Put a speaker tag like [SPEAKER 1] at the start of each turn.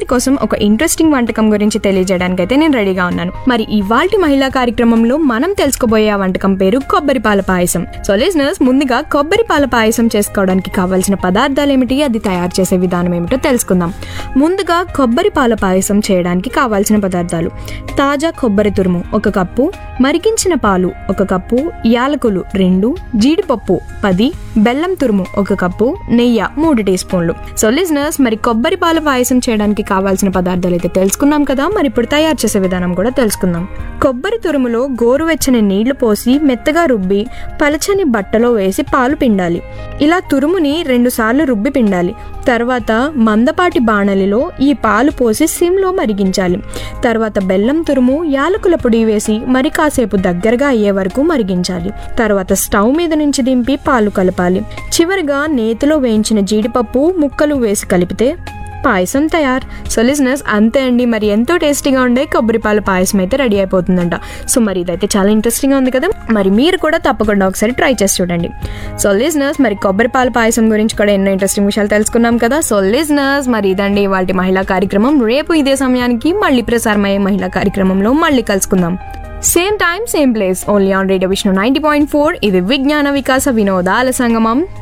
[SPEAKER 1] కోసం ఒక ఇంట్రెస్టింగ్ వంటకం గురించి తెలియజేయడానికి అయితే నేను రెడీగా ఉన్నాను మరి ఇవాల్టి మహిళా కార్యక్రమంలో మనం తెలుసుకోబోయే ఆ వంటకం పేరు కొబ్బరి పాల పాయసం సో లిజనర్స్ ముందుగా కొబ్బరి పాల పాయసం చేసుకోవడానికి కావాల్సిన పదార్థాలు ఏమిటి అది తయారు చేసే విధానం ఏమిటో తెలుసుకుందాం ముందుగా కొబ్బరి పాల పాయసం చేయడానికి కావాల్సిన పదార్థాలు తాజా కొబ్బరి తురుము ఒక కప్పు మరిగించిన పాలు ఒక కప్పు యాలకులు రెండు జీడిపప్పు పది బెల్లం తురుము ఒక కప్పు నెయ్యి మూడు టీ స్పూన్లు సో లిజనర్స్ మరి కొబ్బరి పాల పాయసం చేయడానికి కావాల్సిన పదార్థాలు అయితే తెలుసుకున్నాం కదా మరి ఇప్పుడు తయారు చేసే విధానం కూడా తెలుసుకుందాం కొబ్బరి తురుములో గోరువెచ్చని నీళ్లు పోసి మెత్తగా రుబ్బి పలచని బట్టలో వేసి పాలు పిండాలి ఇలా తురుముని రెండు సార్లు రుబ్బి పిండాలి తర్వాత మందపాటి బాణలిలో ఈ పాలు పోసి సిమ్లో మరిగించాలి తర్వాత బెల్లం తురుము యాలకుల పొడి వేసి మరి కాసేపు దగ్గరగా అయ్యే వరకు మరిగించాలి తర్వాత స్టవ్ మీద నుంచి దింపి పాలు కలపాలి చివరిగా నేతిలో వేయించిన జీడిపప్పు ముక్కలు వేసి కలిపితే పాయసం తయారు సో లిజినర్స్ అంతే అండి మరి ఎంతో టేస్టీగా ఉండే కొబ్బరి పాల పాయసం అయితే రెడీ అయిపోతుందంట సో మరి ఇదైతే చాలా ఇంట్రెస్టింగ్గా ఉంది కదా మరి మీరు కూడా తప్పకుండా ఒకసారి ట్రై చేసి చూడండి సో లిజినర్స్ మరి కొబ్బరి పాల పాయసం గురించి కూడా ఎన్నో ఇంట్రెస్టింగ్ విషయాలు తెలుసుకున్నాం కదా సో లిజినర్స్ మరి ఇదండి వాటి మహిళా కార్యక్రమం రేపు ఇదే సమయానికి మళ్ళీ ప్రసారమయ్యే మహిళా కార్యక్రమంలో మళ్ళీ కలుసుకుందాం same time same place only on radio Vishnu ninety point four ఇది విజ్ఞాన వికాస వినోదాల సంగమం